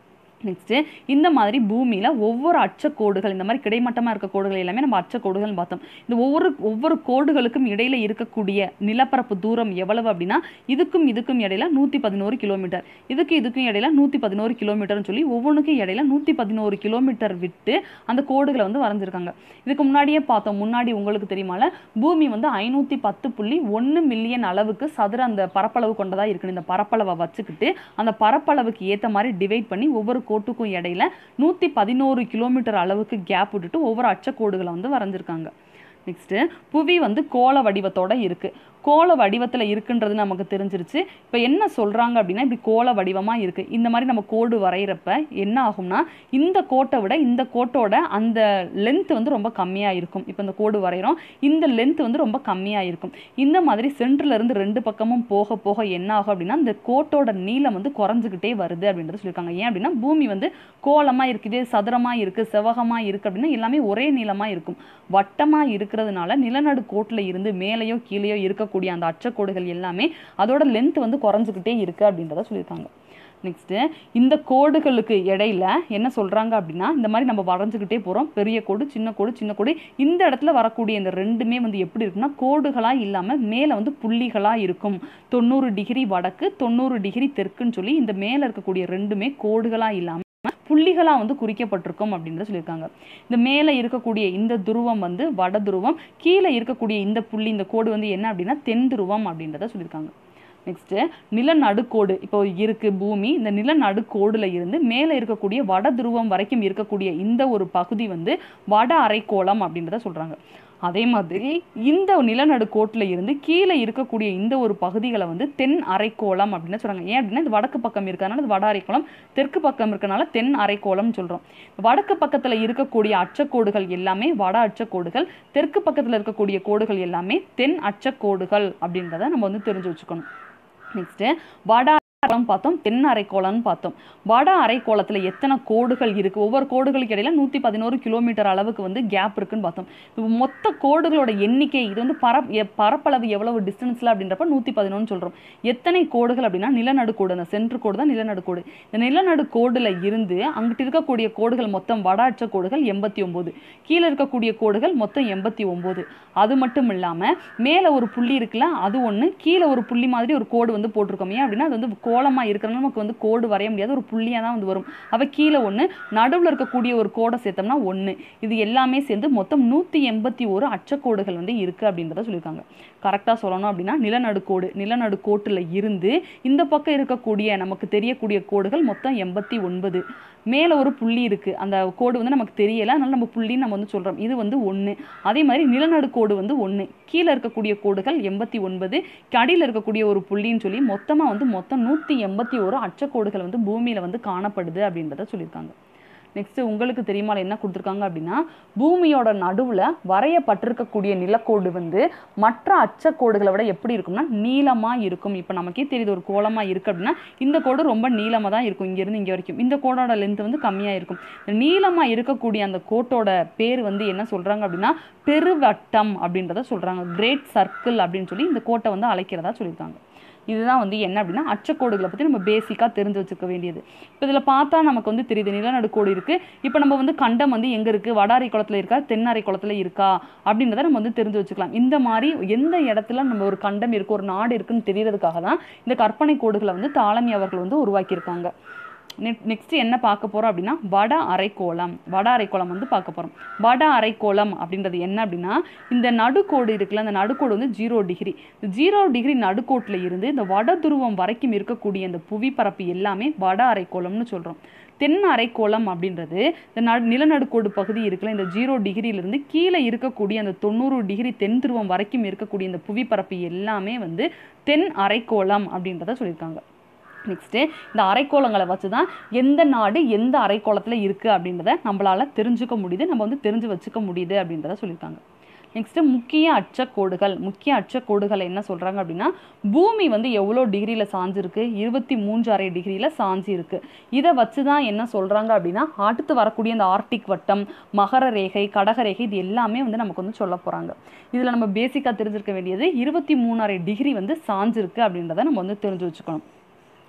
நெக்ஸ்ட்டு இந்த மாதிரி பூமியில் ஒவ்வொரு அச்சக்கோடுகள் இந்த மாதிரி கிடைமட்டமாக இருக்க கோடுகள் எல்லாமே நம்ம அச்சக்கோடுகள்னு பார்த்தோம் இந்த ஒவ்வொரு ஒவ்வொரு கோடுகளுக்கும் இடையில இருக்கக்கூடிய நிலப்பரப்பு தூரம் எவ்வளவு அப்படின்னா இதுக்கும் இதுக்கும் இடையில நூற்றி பதினோரு கிலோமீட்டர் இதுக்கு இதுக்கும் இடையில நூற்றி பதினோரு கிலோமீட்டர்னு சொல்லி ஒவ்வொன்றுக்கும் இடையில நூற்றி பதினோரு கிலோமீட்டர் விட்டு அந்த கோடுகளை வந்து வரைஞ்சிருக்காங்க இதுக்கு முன்னாடியே பார்த்தோம் முன்னாடி உங்களுக்கு தெரியுமால பூமி வந்து ஐநூற்றி பத்து புள்ளி ஒன்று மில்லியன் அளவுக்கு சதுர அந்த பரப்பளவு கொண்டதாக இருக்குன்னு இந்த பரப்பளவை வச்சுக்கிட்டு அந்த பரப்பளவுக்கு ஏற்ற மாதிரி டிவைட் பண்ணி ஒவ்வொரு கோட்டுக்கும் இடையில நூற்றி பதினோரு கிலோமீட்டர் அளவுக்கு கேப் விட்டுட்டு ஒவ்வொரு அச்சக்கோடுகளை வந்து வரைஞ்சிருக்காங்க நெக்ஸ்ட்டு புவி வந்து கோள வடிவத்தோட இருக்கு கோள வடிவத்தில் இருக்குன்றது நமக்கு தெரிஞ்சிருச்சு இப்போ என்ன சொல்கிறாங்க அப்படின்னா இப்படி கோள வடிவமாக இருக்குது இந்த மாதிரி நம்ம கோடு வரைகிறப்ப என்ன ஆகும்னா இந்த கோட்டை விட இந்த கோட்டோட அந்த லென்த் வந்து ரொம்ப கம்மியாக இருக்கும் இப்போ இந்த கோடு வரைகிறோம் இந்த லென்த் வந்து ரொம்ப கம்மியாக இருக்கும் இந்த மாதிரி சென்டர்ல இருந்து ரெண்டு பக்கமும் போக போக என்ன ஆகும் அப்படின்னா இந்த கோட்டோட நீளம் வந்து குறைஞ்சிக்கிட்டே வருது அப்படின்றது சொல்லியிருக்காங்க ஏன் அப்படின்னா பூமி வந்து கோலமாக இருக்குது சதுரமாக இருக்குது செவ்வகமாக இருக்குது அப்படின்னா எல்லாமே ஒரே நீளமாக இருக்கும் வட்டமாக இருக்கிறதுனால நிலநடு கோட்டில் இருந்து மேலேயோ கீழேயோ இருக்கக்கூடிய அந்த அச்சக்கோடுகள் எல்லாமே அதோட லென்த் வந்து குறைஞ்சிக்கிட்டே இருக்குது அப்படின்றத சொல்லியிருக்காங்க நெக்ஸ்ட்டு இந்த கோடுகளுக்கு இடையில என்ன சொல்கிறாங்க அப்படின்னா இந்த மாதிரி நம்ம வரைஞ்சிக்கிட்டே போகிறோம் பெரிய கோடு சின்ன கோடு சின்ன கோடு இந்த இடத்துல வரக்கூடிய இந்த ரெண்டுமே வந்து எப்படி இருக்குன்னா கோடுகளாக இல்லாமல் மேலே வந்து புள்ளிகளாக இருக்கும் தொண்ணூறு டிகிரி வடக்கு தொண்ணூறு டிகிரி தெற்குன்னு சொல்லி இந்த மேலே இருக்கக்கூடிய ரெண்டுமே கோடுகளாக இல்லாமல் புள்ளிகளாக வந்து குறிக்கப்பட்டிருக்கும் அப்படின்றத சொல்லியிருக்காங்க இந்த மேலே இருக்கக்கூடிய இந்த துருவம் வந்து வட துருவம் கீழே இருக்கக்கூடிய இந்த புள்ளி இந்த கோடு வந்து என்ன அப்படின்னா தென் துருவம் அப்படின்றத சொல்லியிருக்காங்க நெக்ஸ்ட்டு நிலநடுக்கோடு இப்போ இருக்கு பூமி இந்த நிலநடுக்கோடுல இருந்து மேலே இருக்கக்கூடிய வட துருவம் வரைக்கும் இருக்கக்கூடிய இந்த ஒரு பகுதி வந்து வட அரைக்கோளம் அப்படின்றத சொல்றாங்க அதே மாதிரி இந்த நிலநடுக்கோட்டில் இருந்து கீழே இருக்கக்கூடிய இந்த ஒரு பகுதிகளை வந்து தென் அரைக்கோளம் அப்படின்னு சொல்றாங்க ஏன் அப்படின்னா இது வடக்கு பக்கம் இருக்கறனால இது வட அரைக்கோளம் தெற்கு பக்கம் இருக்கறனால தென் அரைக்கோளம்னு சொல்றோம் வடக்கு பக்கத்துல இருக்கக்கூடிய அச்சக்கோடுகள் எல்லாமே வட அச்சக்கோடுகள் தெற்கு பக்கத்துல இருக்கக்கூடிய கோடுகள் எல்லாமே தென் அச்சக்கோடுகள் அப்படின்றத நம்ம வந்து தெரிஞ்சு வச்சுக்கணும் நெக்ஸ்ட்டு வட அரைக்கோளம் பார்த்தோம் தென் அரைக்கோளம்னு பார்த்தோம் வட அரைக்கோளத்தில் எத்தனை கோடுகள் இருக்கு ஒவ்வொரு கோடுகளுக்கு இடையில நூற்றி பதினோரு கிலோமீட்டர் அளவுக்கு வந்து கேப் இருக்குன்னு பார்த்தோம் இப்போ மொத்த கோடுகளோட எண்ணிக்கை இது வந்து பரப் எ- பரப்பளவு எவ்வளவு டிஸ்டன்ஸில் அப்படின்றப்ப நூற்றி பதினொன்று சொல்கிறோம் எத்தனை கோடுகள் அப்படின்னா நிலநடுக்கோடு அந்த சென்ட்ரு கோடு தான் நிலநடுக்கோடு இந்த நிலநடுக்கோடுல இருந்து அங்கிட்டு இருக்கக்கூடிய கோடுகள் மொத்தம் வட அச்ச கோடுகள் எண்பத்தி ஒம்பது கீழே இருக்கக்கூடிய கோடுகள் மொத்தம் எண்பத்தி ஒம்பது அது மட்டும் இல்லாமல் மேலே ஒரு புள்ளி இருக்குல்ல அது ஒன்று கீழே ஒரு புள்ளி மாதிரி ஒரு கோடு வந்து போட்டிருக்கோம் ஏன் அப்படின்னா அது வந்து கோலமாக இருக்கிறனால நமக்கு வந்து கோடு வரைய முடியாது ஒரு புள்ளியாக தான் வந்து வரும் அவ கீழே ஒன்று நடுவில் இருக்கக்கூடிய ஒரு கோடை சேர்த்தோம்னா ஒன்று இது எல்லாமே சேர்ந்து மொத்தம் நூற்றி எண்பத்தி ஒரு அச்சக்கோடுகள் வந்து இருக்குது அப்படின்றத சொல்லியிருக்காங்க கரெக்டாக சொல்லணும் அப்படின்னா நிலநடுக்கோடு நிலநடுக்கோட்டில் இருந்து இந்த பக்கம் இருக்கக்கூடிய நமக்கு தெரியக்கூடிய கோடுகள் மொத்தம் எண்பத்தி ஒன்பது மேலே ஒரு புள்ளி இருக்குது அந்த கோடு வந்து நமக்கு தெரியல அதனால நம்ம புள்ளின்னு நம்ம வந்து சொல்கிறோம் இது வந்து ஒன்று அதே மாதிரி நிலநடுக்கோடு வந்து ஒன்று கீழே இருக்கக்கூடிய கோடுகள் எண்பத்தி ஒன்பது கடியில் இருக்கக்கூடிய ஒரு புள்ளின்னு சொல்லி மொத்தமாக வந்து மொத்தம் நூற்றி எண்பத்தி ஒரு அச்சக்கோடுகள் வந்து பூமியில் வந்து காணப்படுது அப்படின்றத சொல்லியிருக்காங்க நெக்ஸ்ட் உங்களுக்கு தெரியுமா என்ன கொடுத்துருக்காங்க அப்படின்னா பூமியோட நடுவில் வரையப்பட்டிருக்கக்கூடிய நிலக்கோடு வந்து மற்ற அச்சக்கோடுகளை விட எப்படி இருக்கும்னா நீளமாக இருக்கும் இப்போ நமக்கே தெரியுது ஒரு கோலமாக இருக்குது அப்படின்னா இந்த கோடு ரொம்ப நீளமாக தான் இருக்கும் இங்கேருந்து இங்கே வரைக்கும் இந்த கோடோட லென்த் வந்து கம்மியாக இருக்கும் நீளமாக இருக்கக்கூடிய அந்த கோட்டோட பேர் வந்து என்ன சொல்கிறாங்க அப்படின்னா பெருவட்டம் அப்படின்றத சொல்கிறாங்க கிரேட் சர்க்கிள் அப்படின்னு சொல்லி இந்த கோட்டை வந்து அழைக்கிறதா சொல்லியிருக்காங்க இதுதான் வந்து என்ன அப்படின்னா அச்சக்கோடுகளை பற்றி நம்ம பேசிக்காக தெரிஞ்சு வச்சுக்க வேண்டியது இப்போ இதில் பார்த்தா நமக்கு வந்து தெரியுது நிலநடுக்கோடு இருக்குது இப்போ நம்ம வந்து கண்டம் வந்து எங்கே இருக்குது வடாரி குளத்தில் இருக்கா தென்னாரை குளத்தில் இருக்கா அப்படின்றத நம்ம வந்து தெரிஞ்சு வச்சுக்கலாம் இந்த மாதிரி எந்த இடத்துல நம்ம ஒரு கண்டம் இருக்குது ஒரு நாடு இருக்குன்னு தெரியறதுக்காக தான் இந்த கற்பனை கோடுகளை வந்து தாளமி அவர்கள் வந்து உருவாக்கியிருக்காங்க நெக்ஸ்ட் என்ன பார்க்க போறோம் அப்படின்னா வட அரைக்கோளம் வட அரைக்கோளம் வந்து பார்க்க போறோம் வட அரைக்கோளம் அப்படின்றது என்ன அப்படின்னா இந்த நடுக்கோடு இருக்குல்ல அந்த நடுக்கோடு வந்து ஜீரோ டிகிரி ஜீரோ டிகிரி நடுக்கோட்டில் இருந்து இந்த வட துருவம் வரைக்கும் இருக்கக்கூடிய இந்த புவிப்பரப்பு எல்லாமே வட அரைக்கோளம்னு சொல்றோம் தென் அரைக்கோளம் அப்படின்றது இந்த நடு நிலநடுக்கோடு பகுதி இருக்குல்ல இந்த ஜீரோ டிகிரியிலிருந்து கீழே இருக்கக்கூடிய அந்த தொண்ணூறு டிகிரி தென் துருவம் வரைக்கும் இருக்கக்கூடிய இந்த புவிப்பரப்பு எல்லாமே வந்து தென் அரைக்கோளம் அப்படின்றத சொல்லியிருக்காங்க நெக்ஸ்ட்டு இந்த அரைக்கோளங்களை வச்சு தான் எந்த நாடு எந்த அரைக்கோளத்தில் இருக்குது அப்படின்றத நம்மளால் தெரிஞ்சுக்க முடியுது நம்ம வந்து தெரிஞ்சு வச்சுக்க முடியுது அப்படின்றத சொல்லியிருக்காங்க நெக்ஸ்ட்டு முக்கிய அச்சக்கோடுகள் முக்கிய அச்சக்கோடுகளை என்ன சொல்கிறாங்க அப்படின்னா பூமி வந்து எவ்வளோ டிகிரியில் சாஞ்சிருக்கு இருபத்தி மூன்று அரை டிகிரியில் சாஞ்சி இருக்கு இதை வச்சு தான் என்ன சொல்கிறாங்க அப்படின்னா அடுத்து வரக்கூடிய இந்த ஆர்டிக் வட்டம் மகர ரேகை கடக ரேகை இது எல்லாமே வந்து நமக்கு வந்து சொல்ல போகிறாங்க இதில் நம்ம பேசிக்காக தெரிஞ்சிருக்க வேண்டியது இருபத்தி மூணு அரை டிகிரி வந்து சாஞ்சிருக்கு அப்படின்றத நம்ம வந்து தெரிஞ்சு வச்சுக்கணும்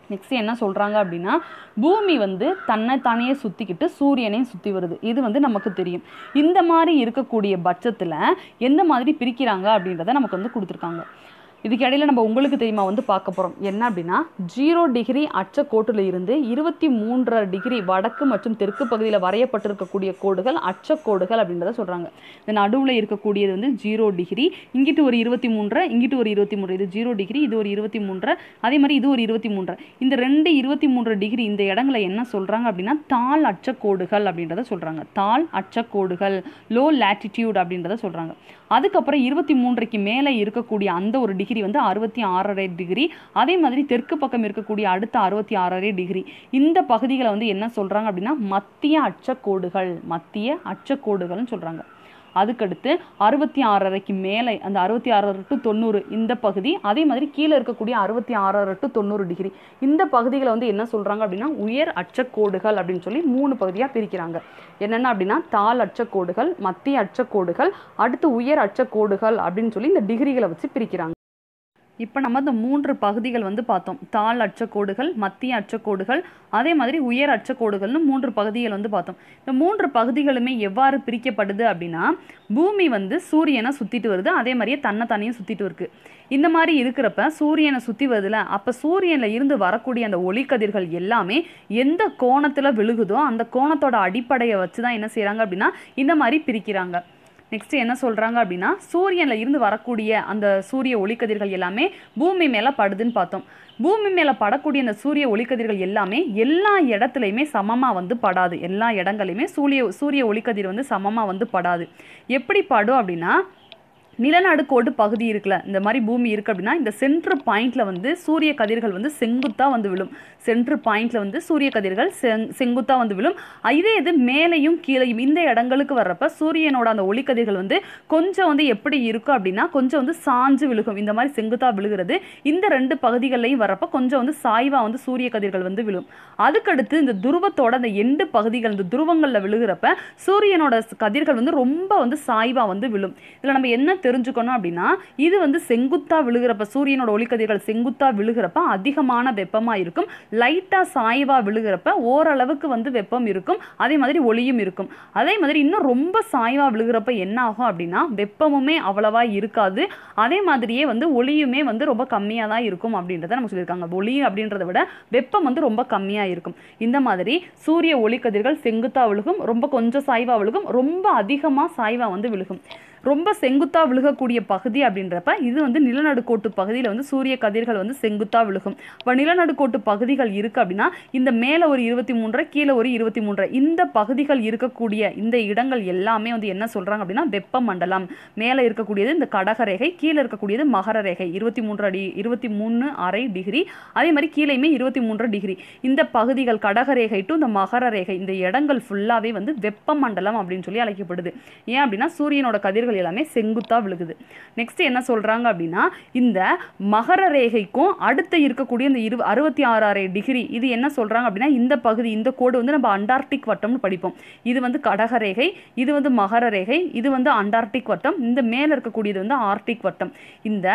நெக்ஸ்ட் என்ன சொல்கிறாங்க அப்படின்னா பூமி வந்து தன்னை தானே சுற்றிக்கிட்டு சூரியனையும் சுற்றி வருது இது வந்து நமக்கு தெரியும் இந்த மாதிரி இருக்கக்கூடிய பட்சத்தில் எந்த மாதிரி பிரிக்கிறாங்க அப்படின்றத நமக்கு வந்து கொடுத்துருக்காங்க இதுக்கு இடையில நம்ம உங்களுக்கு தெரியுமா வந்து பார்க்க போகிறோம் என்ன அப்படின்னா ஜீரோ டிகிரி அச்ச கோட்டில் இருந்து இருபத்தி மூன்றரை டிகிரி வடக்கு மற்றும் தெற்கு பகுதியில் வரையப்பட்டிருக்கக்கூடிய கோடுகள் அச்சக்கோடுகள் அப்படின்றத சொல்கிறாங்க இந்த நடுவில் இருக்கக்கூடியது வந்து ஜீரோ டிகிரி இங்கிட்டு ஒரு இருபத்தி மூன்றரை இங்கிட்டு ஒரு இருபத்தி மூன்று இது ஜீரோ டிகிரி இது ஒரு இருபத்தி மூன்றரை அதே மாதிரி இது ஒரு இருபத்தி மூன்றரை இந்த ரெண்டு இருபத்தி மூன்று டிகிரி இந்த இடங்களை என்ன சொல்கிறாங்க அப்படின்னா தாழ் அச்சக்கோடுகள் அப்படின்றத சொல்கிறாங்க தாழ் அச்சக்கோடுகள் லோ லேட்டிடியூட் அப்படின்றத சொல்கிறாங்க அதுக்கப்புறம் இருபத்தி மூன்றைக்கு மேலே இருக்கக்கூடிய அந்த ஒரு டிகிரி வந்து அறுபத்தி ஆறரை டிகிரி அதே மாதிரி தெற்கு பக்கம் இருக்கக்கூடிய அடுத்த அறுபத்தி ஆறரை டிகிரி இந்த பகுதிகளை வந்து என்ன சொல்கிறாங்க அப்படின்னா மத்திய அச்சக்கோடுகள் மத்திய அச்சக்கோடுகள்னு சொல்கிறாங்க அதுக்கடுத்து அறுபத்தி ஆறரைக்கு மேலே அந்த அறுபத்தி ஆறரை டு தொண்ணூறு இந்த பகுதி அதே மாதிரி கீழே இருக்கக்கூடிய அறுபத்தி ஆறரை டு தொண்ணூறு டிகிரி இந்த பகுதிகளை வந்து என்ன சொல்கிறாங்க அப்படின்னா உயர் அச்சக்கோடுகள் அப்படின்னு சொல்லி மூணு பகுதியாக பிரிக்கிறாங்க என்னென்ன அப்படின்னா தாழ் அச்சக்கோடுகள் மத்திய அச்சக்கோடுகள் அடுத்து உயர் அச்சக்கோடுகள் அப்படின்னு சொல்லி இந்த டிகிரிகளை வச்சு பிரிக்கிறாங்க இப்போ நம்ம இந்த மூன்று பகுதிகள் வந்து பார்த்தோம் தாழ் அச்சக்கோடுகள் மத்திய அச்சக்கோடுகள் அதே மாதிரி உயர் அச்சக்கோடுகள்னு மூன்று பகுதிகள் வந்து பார்த்தோம் இந்த மூன்று பகுதிகளுமே எவ்வாறு பிரிக்கப்படுது அப்படின்னா பூமி வந்து சூரியனை சுற்றிட்டு வருது அதே மாதிரியே தன்னை தனியும் சுற்றிட்டு இருக்கு இந்த மாதிரி இருக்கிறப்ப சூரியனை சுற்றி வருதுல அப்போ சூரியனில் இருந்து வரக்கூடிய அந்த ஒளிக்கதிர்கள் எல்லாமே எந்த கோணத்தில் விழுகுதோ அந்த கோணத்தோட அடிப்படையை வச்சு தான் என்ன செய்கிறாங்க அப்படின்னா இந்த மாதிரி பிரிக்கிறாங்க நெக்ஸ்ட் என்ன சொல்கிறாங்க அப்படின்னா சூரியனில் இருந்து வரக்கூடிய அந்த சூரிய ஒளிக்கதிர்கள் எல்லாமே பூமி மேலே படுதுன்னு பார்த்தோம் பூமி மேலே படக்கூடிய அந்த சூரிய ஒளிக்கதிர்கள் எல்லாமே எல்லா இடத்துலையுமே சமமாக வந்து படாது எல்லா இடங்களையுமே சூரிய சூரிய ஒளிக்கதிர் வந்து சமமாக வந்து படாது எப்படி படும் அப்படின்னா நிலநடுக்கோடு பகுதி இருக்குல்ல இந்த மாதிரி பூமி இருக்குது அப்படின்னா இந்த சென்ட்ரு பாயிண்ட்ல வந்து சூரிய கதிர்கள் வந்து செங்குத்தாக வந்து விழும் சென்ட்ரு பாயிண்ட்ல வந்து சூரிய கதிர்கள் செங் செங்குத்தாக வந்து விழும் இதே இது மேலேயும் கீழேயும் இந்த இடங்களுக்கு வர்றப்ப சூரியனோட அந்த ஒளிக்கதிர்கள் வந்து கொஞ்சம் வந்து எப்படி இருக்கும் அப்படின்னா கொஞ்சம் வந்து சாஞ்சு விழுகும் இந்த மாதிரி செங்குத்தாக விழுகிறது இந்த ரெண்டு பகுதிகள்லையும் வர்றப்ப கொஞ்சம் வந்து சாய்வாக வந்து சூரிய கதிர்கள் வந்து விழும் அதுக்கடுத்து இந்த துருவத்தோட அந்த எண்டு பகுதிகள் இந்த துருவங்களில் விழுகிறப்ப சூரியனோட கதிர்கள் வந்து ரொம்ப வந்து சாய்வாக வந்து விழும் இதில் நம்ம என்ன தெரிஞ்சுக்கணும் அப்படின்னா இது வந்து செங்குத்தா விழுகிறப்ப சூரியனோட ஒளிக்கதிர்கள் செங்குத்தா விழுகிறப்ப அதிகமான வெப்பமாக இருக்கும் லைட்டாக சாய்வா விழுகிறப்ப ஓரளவுக்கு வந்து வெப்பம் இருக்கும் அதே மாதிரி ஒளியும் இருக்கும் அதே மாதிரி இன்னும் ரொம்ப சாய்வா விழுகிறப்ப என்ன ஆகும் அப்படின்னா வெப்பமுமே அவ்வளவா இருக்காது அதே மாதிரியே வந்து ஒளியுமே வந்து ரொம்ப கம்மியாக தான் இருக்கும் அப்படின்றத நம்ம சொல்லியிருக்காங்க ஒளி அப்படின்றத விட வெப்பம் வந்து ரொம்ப கம்மியாக இருக்கும் இந்த மாதிரி சூரிய ஒளிக்கதிர்கள் செங்குத்தா விழுகும் ரொம்ப கொஞ்சம் சாய்வா விழுகும் ரொம்ப அதிகமாக சாய்வா வந்து விழுகும் ரொம்ப செங்குத்தா விழுகக்கூடிய பகுதி அப்படின்றப்ப இது வந்து நிலநடுக்கோட்டு பகுதியில் வந்து சூரிய கதிர்கள் வந்து செங்குத்தா விழுகும் இப்போ நிலநடுக்கோட்டு பகுதிகள் இருக்கு அப்படின்னா இந்த மேலே ஒரு இருபத்தி மூன்றரை கீழே ஒரு இருபத்தி மூன்றரை இந்த பகுதிகள் இருக்கக்கூடிய இந்த இடங்கள் எல்லாமே வந்து என்ன சொல்றாங்க அப்படின்னா வெப்ப மண்டலம் மேலே இருக்கக்கூடியது இந்த கடகரேகை கீழே இருக்கக்கூடியது மகர ரேகை இருபத்தி மூன்று அடி இருபத்தி மூணு அரை டிகிரி அதே மாதிரி கீழேயுமே இருபத்தி மூன்று டிகிரி இந்த பகுதிகள் கடகரேகை டு இந்த மகர ரேகை இந்த இடங்கள் ஃபுல்லாவே வந்து வெப்ப மண்டலம் அப்படின்னு சொல்லி அழைக்கப்படுது ஏன் அப்படின்னா சூரியனோட கதிர்கள் எல்லாமே செங்குத்தா விழுகுது நெக்ஸ்ட் என்ன சொல்றாங்க அப்படின்னா இந்த மகர ரேகைக்கும் அடுத்து இருக்கக்கூடிய இந்த இரு அறுபத்தி ஆறாயிரம் டிகிரி இது என்ன சொல்றாங்க அப்படின்னா இந்த பகுதி இந்த கோடு வந்து நம்ம அண்டார்டிக் வட்டம்னு படிப்போம் இது வந்து கடகரேகை இது வந்து மகர ரேகை இது வந்து அண்டார்டிக் வட்டம் இந்த மேல இருக்கக்கூடியது வந்து ஆர்டிக் வட்டம் இந்த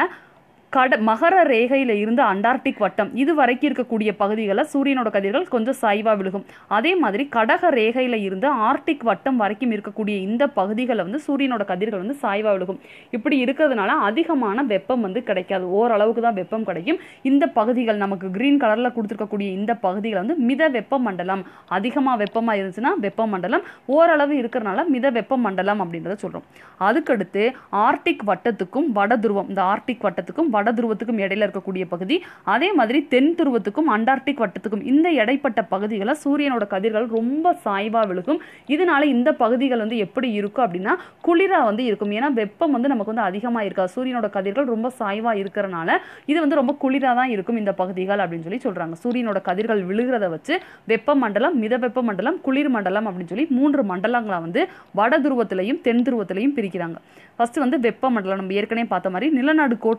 கட மகர ரேகையில இருந்து அண்டார்டிக் வட்டம் இது வரைக்கும் இருக்கக்கூடிய பகுதிகளில் சூரியனோட கதிர்கள் கொஞ்சம் சாய்வா விழுகும் அதே மாதிரி கடக ரேகையில இருந்து ஆர்டிக் வட்டம் வரைக்கும் இருக்கக்கூடிய இந்த பகுதிகளில் வந்து சூரியனோட கதிர்கள் வந்து சாய்வா விழுகும் இப்படி இருக்கிறதுனால அதிகமான வெப்பம் வந்து கிடைக்காது ஓரளவுக்கு தான் வெப்பம் கிடைக்கும் இந்த பகுதிகள் நமக்கு கிரீன் கலர்ல கொடுத்துருக்கக்கூடிய இந்த பகுதிகள் வந்து மித வெப்ப மண்டலம் அதிகமா வெப்பமா இருந்துச்சுன்னா வெப்ப மண்டலம் ஓரளவு இருக்கிறனால மித வெப்ப மண்டலம் அப்படின்றத சொல்றோம் அதுக்கடுத்து ஆர்டிக் வட்டத்துக்கும் வட துருவம் இந்த ஆர்டிக் வட்டத்துக்கும் வட துருவத்துக்கும் இடையில இருக்கக்கூடிய பகுதி அதே மாதிரி தென் துருவத்துக்கும் அண்டார்டிக் வட்டத்துக்கும் இந்த இடைப்பட்ட பகுதிகளை சூரியனோட கதிர்கள் ரொம்ப சாய்வா விழுகும் இதனால இந்த பகுதிகள் வந்து எப்படி இருக்கும் அப்படின்னா குளிரா வந்து இருக்கும் ஏன்னா வெப்பம் வந்து நமக்கு வந்து அதிகமா இருக்காது சூரியனோட கதிர்கள் ரொம்ப சாய்வா இருக்கிறனால இது வந்து ரொம்ப குளிரா தான் இருக்கும் இந்த பகுதிகள் அப்படின்னு சொல்லி சொல்றாங்க சூரியனோட கதிர்கள் விழுகிறத வச்சு வெப்ப மண்டலம் மித வெப்ப மண்டலம் குளிர் மண்டலம் அப்படின்னு சொல்லி மூன்று மண்டலங்களை வந்து வட துருவத்திலையும் தென் துருவத்திலையும் பிரிக்கிறாங்க ஃபர்ஸ்ட் வந்து வெப்ப மண்டலம் நம்ம ஏற்கனவே பார்த்த மாதிரி நிலநடுக்கோட்டில் இருந்து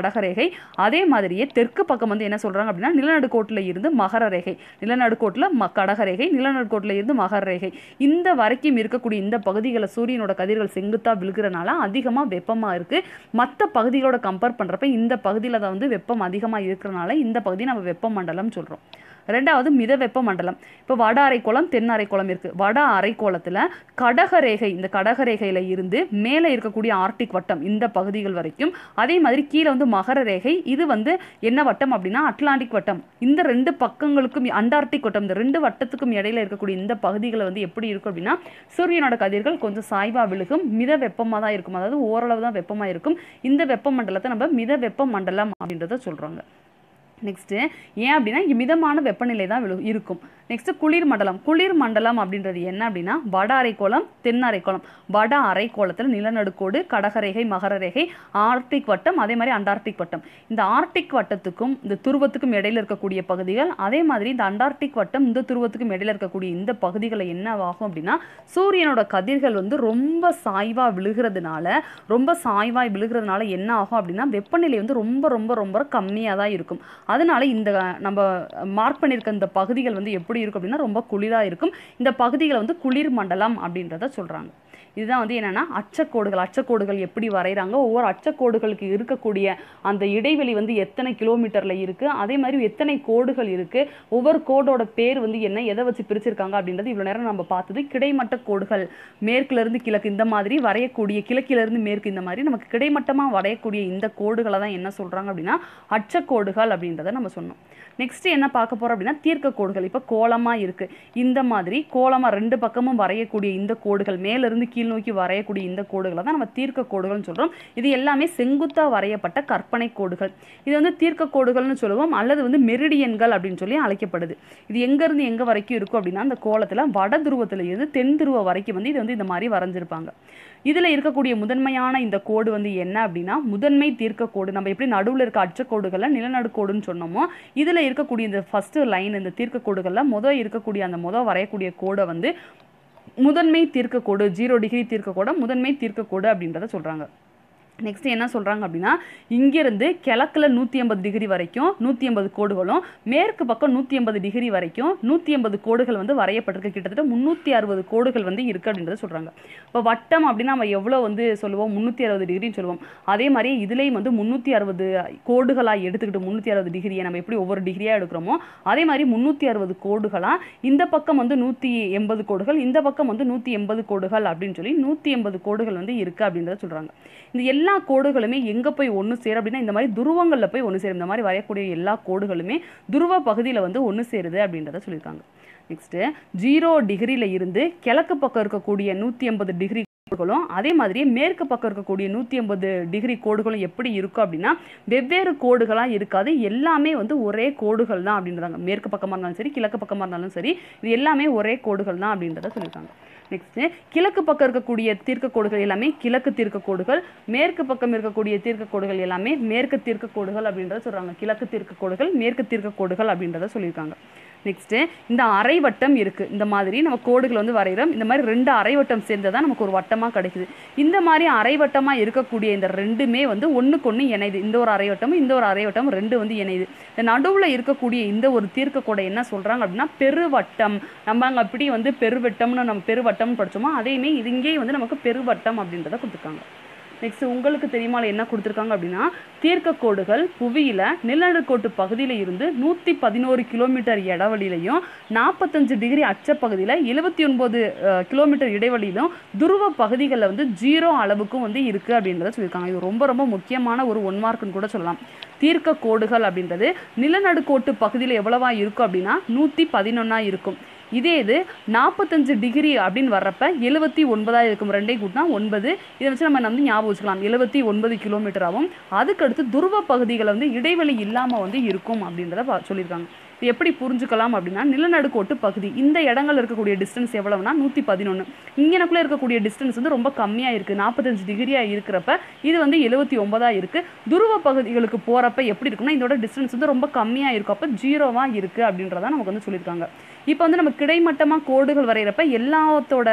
கடகரேகை அதே மாதிரியே தெற்கு பக்கம் வந்து என்ன சொல்கிறாங்க அப்படின்னா நிலநடுக்கோட்டில் இருந்து மகர ரேகை நிலநடுக்கோட்டில் ம கடகரேகை நிலநடுக்கோட்டில் இருந்து மகர ரேகை இந்த வரைக்கும் இருக்கக்கூடிய இந்த பகுதிகளை சூரியனோட கதிர்கள் செங்குத்தாக விழுகிறனால அதிகமாக வெப்பமாக இருக்குது மற்ற பகுதிகளோட கம்பேர் பண்ணுறப்ப இந்த பகுதியில் தான் வந்து வெப்பம் அதிகமாக இருக்கிறனால இந்த பகுதியை நம்ம வெப்ப மண்டலம் சொல்கிறோம் ரெண்டாவது மித வெப்ப மண்டலம் இப்போ வட அரைக்கோளம் தென் அரைக்கோளம் இருக்குது வட அரைக்கோளத்தில் கடகரேகை இந்த கடகரேகையில் இருந்து மேலே இருக்கக்கூடிய ஆர்டிக் வட்டம் இந்த பகுதிகள் வரைக்கும் அதே மாதிரி கீழே வந்து மகர ரேகை இது வந்து என்ன வட்டம் அப்படின்னா அட்லாண்டிக் வட்டம் இந்த ரெண்டு பக்கங்களுக்கும் அண்டார்டிக் வட்டம் இந்த ரெண்டு வட்டத்துக்கும் இடையில இருக்கக்கூடிய இந்த பகுதிகளை வந்து எப்படி இருக்கும் அப்படின்னா சூரியனோட கதிர்கள் கொஞ்சம் சாய்வா விழுகும் மித வெப்பமாக தான் இருக்கும் அதாவது ஓரளவு தான் வெப்பமாக இருக்கும் இந்த வெப்ப மண்டலத்தை நம்ம மித வெப்ப மண்டலம் அப்படின்றத சொல்கிறாங்க நெக்ஸ்ட்டு ஏன் அப்படின்னா இங்கே மிதமான வெப்பநிலை தான் விழு இருக்கும் நெக்ஸ்ட்டு குளிர் மண்டலம் குளிர் மண்டலம் அப்படின்றது என்ன அப்படின்னா வட அரைக்கோளம் தென் அரைக்கோளம் வட அரைக்கோளத்தில் நிலநடுக்கோடு கடகரேகை மகர ரேகை ஆர்டிக் வட்டம் அதே மாதிரி அண்டார்டிக் வட்டம் இந்த ஆர்டிக் வட்டத்துக்கும் இந்த துருவத்துக்கும் இடையில இருக்கக்கூடிய பகுதிகள் அதே மாதிரி இந்த அண்டார்டிக் வட்டம் இந்த துருவத்துக்கும் இடையில இருக்கக்கூடிய இந்த பகுதிகளை என்ன ஆகும் அப்படின்னா சூரியனோட கதிர்கள் வந்து ரொம்ப சாய்வா விழுகிறதுனால ரொம்ப சாய்வாய் விழுகிறதுனால என்ன ஆகும் அப்படின்னா வெப்பநிலை வந்து ரொம்ப ரொம்ப ரொம்ப கம்மியாக தான் இருக்கும் அதனால இந்த நம்ம மார்க் பண்ணியிருக்க இந்த பகுதிகள் வந்து எப்படி இருக்கும் அப்படின்னா ரொம்ப குளிராக இருக்கும் இந்த பகுதிகளை வந்து குளிர் மண்டலம் அப்படின்றத சொல்கிறாங்க இதுதான் வந்து என்னன்னா அச்சக்கோடுகள் அச்சக்கோடுகள் எப்படி வரைகிறாங்க ஒவ்வொரு அச்சக்கோடுகளுக்கு இருக்கக்கூடிய அந்த இடைவெளி வந்து எத்தனை கிலோமீட்டரில் இருக்குது அதே மாதிரி எத்தனை கோடுகள் இருக்குது ஒவ்வொரு கோடோட பேர் வந்து என்ன எதை வச்சு பிரிச்சிருக்காங்க அப்படின்றது இவ்வளோ நேரம் நம்ம பார்த்தது கிடைமட்ட கோடுகள் மேற்குலேருந்து கிழக்கு இந்த மாதிரி வரையக்கூடிய கிழக்கிலிருந்து மேற்கு இந்த மாதிரி நமக்கு கிடைமட்டமாக வரையக்கூடிய இந்த கோடுகளை தான் என்ன சொல்கிறாங்க அப்படின்னா அச்சக்கோடுகள் அப்படின்றத நம்ம சொன்னோம் நெக்ஸ்ட் என்ன பார்க்க போறோம் அப்படின்னா தீர்க்க கோடுகள் இப்போ கோலமா இருக்கு இந்த மாதிரி கோலமா ரெண்டு பக்கமும் வரையக்கூடிய இந்த கோடுகள் மேலிருந்து கீழ் நோக்கி வரையக்கூடிய இந்த கோடுகளை தான் நம்ம தீர்க்க கோடுகள்னு சொல்றோம் இது எல்லாமே செங்குத்தா வரையப்பட்ட கற்பனை கோடுகள் இது வந்து தீர்க்க கோடுகள்னு சொல்லுவோம் அல்லது வந்து மெரிடியன்கள் அப்படின்னு சொல்லி அழைக்கப்படுது இது எங்க இருந்து எங்க வரைக்கும் இருக்கும் அப்படின்னா அந்த கோலத்துல வட துருவத்துல இருந்து தென் துருவ வரைக்கும் வந்து இது வந்து இந்த மாதிரி வரைஞ்சிருப்பாங்க இதுல இருக்கக்கூடிய முதன்மையான இந்த கோடு வந்து என்ன அப்படின்னா முதன்மை தீர்க்க கோடு நம்ம எப்படி நடுவுல இருக்க அச்சக்கோடுகளை நிலநடுக்கோடுன்னு சொன்னோமோ இதுல இருக்கக்கூடிய இந்த ஃபர்ஸ்ட் லைன் இந்த தீர்க்க கோடுகள்ல முத இருக்கக்கூடிய அந்த முத வரையக்கூடிய கோடை வந்து முதன்மை தீர்க்க கோடு ஜீரோ டிகிரி தீர்க்க கோடை முதன்மை தீர்க்க கோடு அப்படின்றத சொல்றாங்க நெக்ஸ்ட் என்ன சொல்றாங்க அப்படின்னா இங்கிருந்து கிழக்குல நூற்றி எண்பது டிகிரி வரைக்கும் நூற்றி எண்பது கோடுகளும் மேற்கு பக்கம் நூற்றி எண்பது டிகிரி வரைக்கும் நூற்றி எண்பது கோடுகள் வந்து வரையப்பட்டிருக்கு கிட்டத்தட்ட முந்நூற்றி அறுபது கோடுகள் வந்து இருக்கு அப்படின்றத சொல்றாங்க இப்போ வட்டம் அப்படின்னா நம்ம எவ்வளோ வந்து சொல்லுவோம் முந்நூற்றி அறுபது டிகிரின்னு சொல்லுவோம் அதே மாதிரி இதுலேயும் வந்து முந்நூற்றி அறுபது கோடுகளாக எடுத்துக்கிட்டு முந்நூற்றி அறுபது டிகிரியை நம்ம எப்படி ஒவ்வொரு டிகிரியாக எடுக்கிறோமோ அதே மாதிரி முந்நூற்றி அறுபது கோடுகளாக இந்த பக்கம் வந்து நூற்றி எண்பது கோடுகள் இந்த பக்கம் வந்து நூற்றி எண்பது கோடுகள் அப்படின்னு சொல்லி நூற்றி எண்பது கோடுகள் வந்து இருக்கு அப்படின்றத சொல்றாங்க இந்த எல்லா கோடுகளுமே எங்க போய் ஒன்று சேரும் அப்படின்னா இந்த மாதிரி துருவங்கள்ல போய் ஒன்று சேரும் இந்த மாதிரி வரையக்கூடிய எல்லா கோடுகளுமே துருவ பகுதியில் வந்து ஒன்று சேருது அப்படின்றத சொல்லியிருக்காங்க நெக்ஸ்ட்டு ஜீரோ டிகிரியில் இருந்து கிழக்கு பக்கம் இருக்கக்கூடிய நூற்றி எண்பது டிகிரி கோடுகளும் அதே மாதிரி மேற்கு பக்கம் இருக்கக்கூடிய நூற்றி எண்பது டிகிரி கோடுகளும் எப்படி இருக்கும் அப்படின்னா வெவ்வேறு கோடுகளாக இருக்காது எல்லாமே வந்து ஒரே கோடுகள் தான் அப்படின்றாங்க மேற்கு பக்கமாக இருந்தாலும் சரி கிழக்கு பக்கமாக இருந்தாலும் சரி இது எல்லாமே ஒரே கோடுகள் தான் அப்படின்றத சொல்லியிருக்காங்க நெக்ஸ்ட்டு கிழக்கு பக்கம் இருக்கக்கூடிய தீர்க்க கோடுகள் எல்லாமே கிழக்கு தீர்க்க கோடுகள் மேற்கு பக்கம் இருக்கக்கூடிய தீர்க்க கோடுகள் எல்லாமே மேற்கு தீர்க்க கோடுகள் அப்படின்றத சொல்கிறாங்க கிழக்கு தீர்க்க கோடுகள் மேற்கு தீர்க்க கோடுகள் அப்படின்றத சொல்லியிருக்காங்க நெக்ஸ்ட்டு இந்த அரைவட்டம் இருக்குது இந்த மாதிரி நம்ம கோடுகள் வந்து வரைகிறோம் இந்த மாதிரி ரெண்டு அரைவட்டம் சேர்ந்ததான் நமக்கு ஒரு வட்டமாக கிடைக்குது இந்த மாதிரி அரைவட்டமாக இருக்கக்கூடிய இந்த ரெண்டுமே வந்து ஒன்றுக்கு ஒன்று இணையுது இந்த ஒரு அரைவட்டமும் இந்த ஒரு அரைவட்டமும் ரெண்டு வந்து இணையுது இந்த நடுவில் இருக்கக்கூடிய இந்த ஒரு தீர்க்க கோடை என்ன சொல்கிறாங்க அப்படின்னா பெருவட்டம் நம்ம அங்கே அப்படி வந்து பெருவட்டம்னு நம்ம பெருவட்டம்னு படிச்சோமோ அதையுமே இது இங்கேயே வந்து நமக்கு பெருவட்டம் அப்படின்றத கொடுத்துருக்காங்க நெக்ஸ்ட் உங்களுக்கு தெரியுமா என்ன கொடுத்துருக்காங்க அப்படின்னா தீர்க்க கோடுகள் புவியில நிலநடுக்கோட்டு பகுதியில இருந்து நூற்றி பதினோரு கிலோமீட்டர் இடைவெளியிலையும் நாற்பத்தஞ்சு டிகிரி அச்சப்பகுதியில் எழுபத்தி ஒன்பது கிலோமீட்டர் இடைவெளியிலும் துருவ பகுதிகளில் வந்து ஜீரோ அளவுக்கும் வந்து இருக்கு அப்படின்றத சொல்லியிருக்காங்க இது ரொம்ப ரொம்ப முக்கியமான ஒரு ஒன் மார்க்குன்னு கூட சொல்லலாம் தீர்க்க கோடுகள் அப்படின்றது நிலநடுக்கோட்டு பகுதியில் எவ்வளவா இருக்கும் அப்படின்னா நூற்றி பதினொன்னா இருக்கும் இதே இது நாற்பத்தஞ்சு டிகிரி அப்படின்னு வர்றப்ப எழுபத்தி ஒன்பதாக இருக்கும் ரெண்டையும் கூட்டினா ஒன்பது இதை வச்சு நம்ம வந்து ஞாபகம் வச்சுக்கலாம் எழுபத்தி ஒன்பது கிலோமீட்டராகவும் அதுக்கடுத்து துருவ பகுதிகளை வந்து இடைவெளி இல்லாமல் வந்து இருக்கும் அப்படின்றத பா- சொல்லியிருக்காங்க இது எப்படி புரிஞ்சுக்கலாம் அப்படின்னா நிலநடுக்கோட்டு பகுதி இந்த இடங்கள்ல இருக்கக்கூடிய டிஸ்டன்ஸ் எவ்வளவுனா நூற்றி பதினொன்று இங்கனக்குள்ளே இருக்கக்கூடிய டிஸ்டன்ஸ் வந்து ரொம்ப கம்மியாக இருக்குது நாற்பத்தஞ்சு டிகிரியாக இருக்கிறப்ப இது வந்து எழுபத்தி ஒன்பதாக இருக்குது துருவ பகுதிகளுக்கு போகிறப்ப எப்படி இருக்கும்னா இதோட டிஸ்டன்ஸ் வந்து ரொம்ப கம்மியாக இருக்கும் அப்போ ஜீரோவாக இருக்குது அப்படின்றத நமக்கு வந்து சொல்லியிருக்காங்க இப்போ வந்து நம்ம கிடைமட்டமாக கோடுகள் வரைகிறப்ப எல்லாத்தோட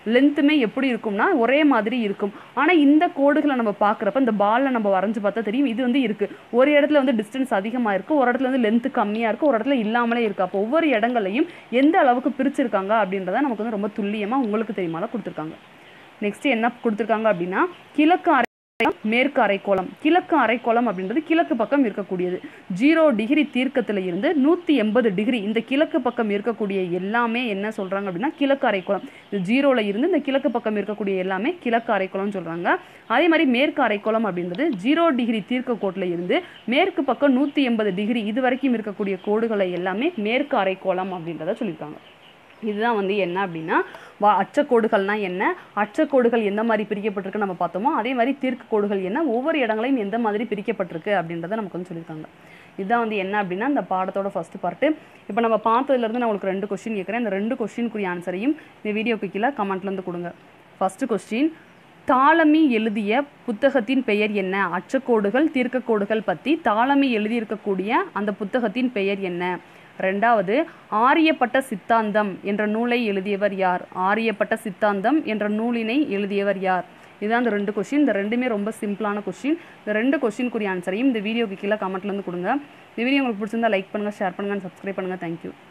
லென்த்துமே எப்படி இருக்கும்னா ஒரே மாதிரி இருக்கும் ஆனால் இந்த கோடுகளை நம்ம பார்க்குறப்ப இந்த பாலில் நம்ம வரைஞ்சு பார்த்தா தெரியும் இது வந்து இருக்குது ஒரு இடத்துல வந்து டிஸ்டன்ஸ் அதிகமாக இருக்குது ஒரு இடத்துல வந்து லென்த்து கம்மியாக இருக்குது ஒரு இடத்துல இல்லாமலே இருக்குது அப்போ ஒவ்வொரு இடங்களையும் எந்த அளவுக்கு பிரிச்சிருக்காங்க அப்படின்றத நமக்கு வந்து ரொம்ப துல்லியமாக உங்களுக்கு தெரியுமா தான் கொடுத்துருக்காங்க நெக்ஸ்ட் என்ன கொடுத்துருக்காங்க அப்படின்னா கிழக்கு அரை மேற்கு அரைக்கோளம் கிழக்கு அரைக்கோளம் அப்படின்றது கிழக்கு பக்கம் இருக்கக்கூடியது ஜீரோ டிகிரி தீர்க்கத்தில் இருந்து நூற்றி எண்பது டிகிரி இந்த கிழக்கு பக்கம் இருக்கக்கூடிய எல்லாமே என்ன சொல்கிறாங்க அப்படின்னா கிழக்கு அரைக்கோளம் இந்த ஜீரோவில் இருந்து இந்த கிழக்கு பக்கம் இருக்கக்கூடிய எல்லாமே கிழக்கு அரைக்கோளம்னு சொல்கிறாங்க அதே மாதிரி மேற்கு அரைக்கோளம் அப்படின்றது ஜீரோ டிகிரி தீர்க்க கோட்டில் இருந்து மேற்கு பக்கம் நூற்றி எண்பது டிகிரி இது வரைக்கும் இருக்கக்கூடிய கோடுகளை எல்லாமே மேற்கு அரைக்கோளம் அப்படின்றத சொல்லியிருக்காங்க இதுதான் வந்து என்ன அப்படின்னா வா அச்சக்கோடுகள்னா என்ன அச்சக்கோடுகள் எந்த மாதிரி பிரிக்கப்பட்டிருக்கு நம்ம பார்த்தோமோ அதே மாதிரி தீர்க்க கோடுகள் என்ன ஒவ்வொரு இடங்களையும் எந்த மாதிரி பிரிக்கப்பட்டிருக்கு அப்படின்றத நமக்கு வந்து சொல்லியிருக்காங்க இதுதான் வந்து என்ன அப்படின்னா இந்த பாடத்தோட ஃபர்ஸ்ட் பார்ட்டு இப்போ நம்ம பார்த்ததுலேருந்து நான் உங்களுக்கு ரெண்டு கொஸ்டின் கேட்குறேன் இந்த ரெண்டு கொஸ்டினுக்குரிய ஆன்சரையும் இந்த வீடியோக்கு கீழே கமெண்ட்லேருந்து கொடுங்க ஃபர்ஸ்ட் கொஸ்டின் தாளமி எழுதிய புத்தகத்தின் பெயர் என்ன அச்சக்கோடுகள் தீர்க்கக்கோடுகள் பற்றி தாளமி எழுதியிருக்கக்கூடிய அந்த புத்தகத்தின் பெயர் என்ன ரெண்டாவது ஆரியப்பட்ட சித்தாந்தம் என்ற நூலை எழுதியவர் யார் ஆரியப்பட்ட சித்தாந்தம் என்ற நூலினை எழுதியவர் யார் இதுதான் இந்த ரெண்டு கொஷின் இந்த ரெண்டுமே ரொம்ப சிம்பிளான கொஷின் இந்த ரெண்டு கொஷினுக்குரிய ஆன்சரையும் இந்த வீடியோக்கு கீழே கமெண்ட்லேருந்து கொடுங்க இந்த வீடியோ உங்களுக்கு பிடிச்சிருந்தா லைக் பண்ணுங்கள் ஷேர் பண்ணுங்கள் சப்ஸ்கிரைப் பண்ணுங்கள் தேங்க்யூ